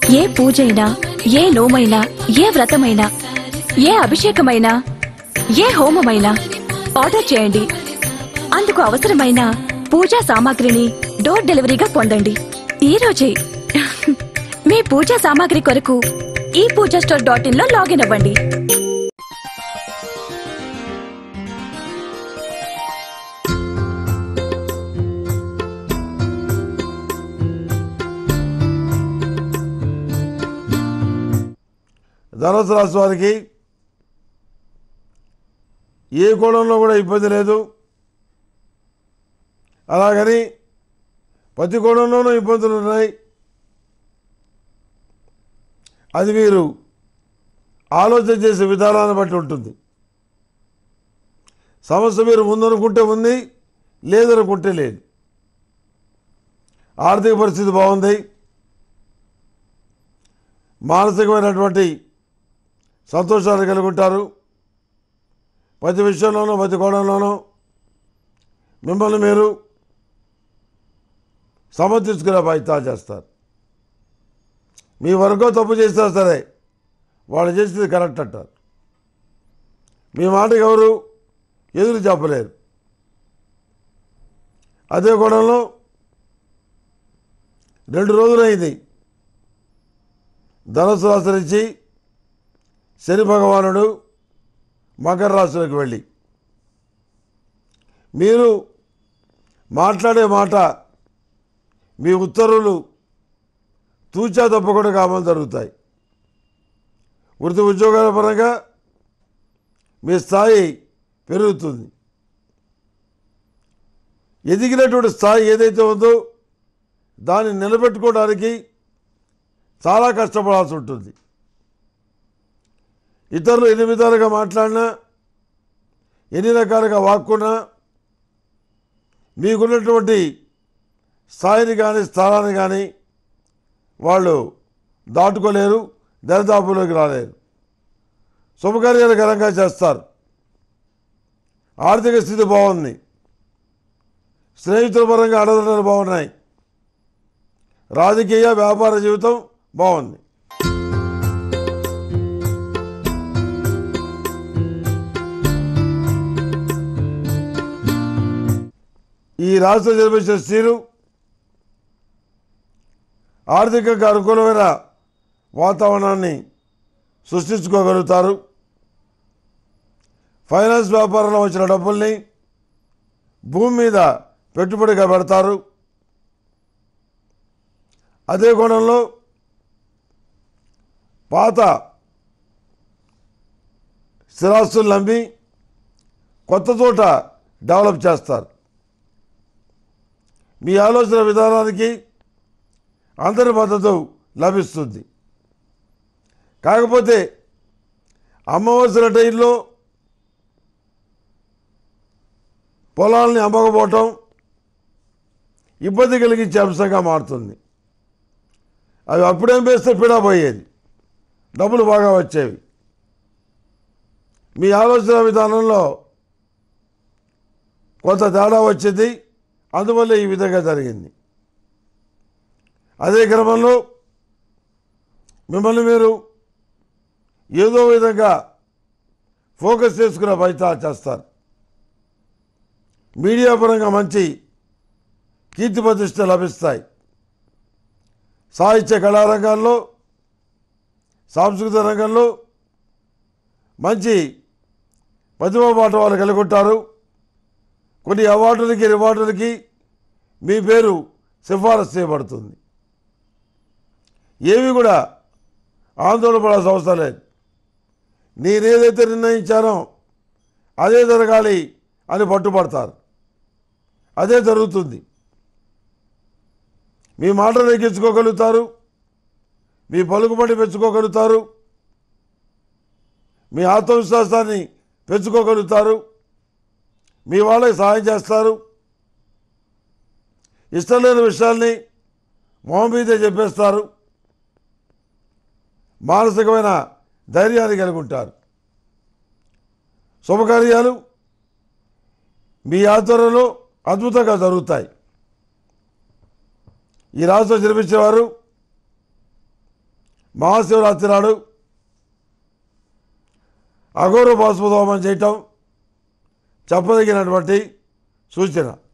ఏ పూజైనా ఏ నోమైనా ఏ వ్రతమైనా ఏ అభిషేకమైనా ఏ హోమమైనా ఆర్డర్ చేయండి అందుకు అవసరమైన పూజా సామాగ్రిని డోర్ డెలివరీగా పొందండి ఈ రోజే మీ పూజా సామాగ్రి కొరకు ఈ పూజా స్టోర్ డాట్ ఇన్ లో లాగిన్ అవ్వండి ధనుసు రాశి వారికి ఏ కోణంలో కూడా ఇబ్బంది లేదు అలాగని ప్రతి కోణంలోనూ ఇబ్బందులు ఉన్నాయి అది మీరు ఆలోచన చేసే విధానాన్ని బట్టి ఉంటుంది సమస్య మీరు ముందనుకుంటే ఉంది లేదనుకుంటే లేదు ఆర్థిక పరిస్థితి బాగుంది మానసికమైనటువంటి సంతోషాలు కలిగి ఉంటారు ప్రతి విషయంలోనూ ప్రతి కోణంలోనూ మిమ్మల్ని మీరు సమర్థించుకునే బాధ్యత చేస్తారు మీ వరకు తప్పు చేసినా సరే వాళ్ళు చేసేది కరెక్ట్ అంటారు మీ మాటకి ఎవరు ఎదురు చెప్పలేరు అదే కోణంలో రెండు రోజులైంది ధనుసు రాశి నుంచి శని భగవానుడు మకర రాశిలోకి వెళ్ళి మీరు మాట్లాడే మాట మీ ఉత్తర్వులు తూచా తప్పకుండా కామలు జరుగుతాయి వృత్తి ఉద్యోగాల పరంగా మీ స్థాయి పెరుగుతుంది ఎదిగినటువంటి స్థాయి ఏదైతే ఉందో దాన్ని నిలబెట్టుకోవడానికి చాలా కష్టపడాల్సి ఉంటుంది ఇతరులు ఎన్ని విధాలుగా మాట్లాడినా ఎన్ని రకాలుగా వాక్కున్నా మీకున్నటువంటి స్థాయిని కానీ స్థానాన్ని కానీ వాళ్ళు దాటుకోలేరు దరిదాపులోకి రాలేరు శుభకార్యాలు ఘనంగా చేస్తారు ఆర్థిక స్థితి బాగుంది స్నేహితుల పరంగా అండదండలు బాగున్నాయి రాజకీయ వ్యాపార జీవితం బాగుంది ఈ రాష్ట్ర జన్మించిన స్త్రీలు ఆర్థికంగా అనుకూలమైన వాతావరణాన్ని సృష్టించుకోగలుగుతారు ఫైనాన్స్ వ్యాపారంలో వచ్చిన డబ్బుల్ని భూమి మీద పెట్టుబడిగా పెడతారు అదే కోణంలో పాత స్థిరాస్తులు నమ్మి కొత్త చోట డెవలప్ చేస్తారు మీ ఆలోచన విధానానికి అందరి మద్దతు లభిస్తుంది కాకపోతే అమ్మవలసిన టైంలో పొలాల్ని అమ్మకపోవటం ఇబ్బంది కలిగించే అంశంగా మారుతుంది అవి అప్పుడేం వేస్తే పీడా పోయేది డబ్బులు బాగా వచ్చేవి మీ ఆలోచన విధానంలో కొంత తేడా వచ్చింది అందువల్ల ఈ విధంగా జరిగింది అదే క్రమంలో మిమ్మల్ని మీరు ఏదో విధంగా ఫోకస్ చేసుకునే బాధ్యత చేస్తారు మీడియా పరంగా మంచి కీర్తి ప్రతిష్ట లభిస్తాయి సాహిత్య కళారంగాల్లో సాంస్కృతిక రంగంలో మంచి ప్రతిభా పాట వాళ్ళు కలిగి ఉంటారు కొన్ని అవార్డులకి రివార్డులకి మీ పేరు సిఫారసు చేయబడుతుంది ఏవి కూడా ఆందోళన పడాల్సిన అవసరం లేదు నేనేదైతే నిర్ణయించానో అదే జరగాలి అని పట్టుబడతారు అదే జరుగుతుంది మీ మాటలు ఎక్కించుకోగలుగుతారు మీ పలుకుబడి పెంచుకోగలుగుతారు మీ ఆత్మవిశ్వాసాన్ని పెంచుకోగలుగుతారు మీ వాళ్ళకి సహాయం చేస్తారు ఇష్టం లేని విషయాల్ని మొహం మీదే చెప్పేస్తారు మానసికమైన ధైర్యాన్ని కలిగి ఉంటారు శుభకార్యాలు మీ ఆధ్వర్యంలో అద్భుతంగా జరుగుతాయి ఈ రాష్ట్రం జన్మించేవారు మహాశివరాత్రి నాడు అఘోర బాస్పదోమం చేయటం చెప్పదగినటువంటి సూచన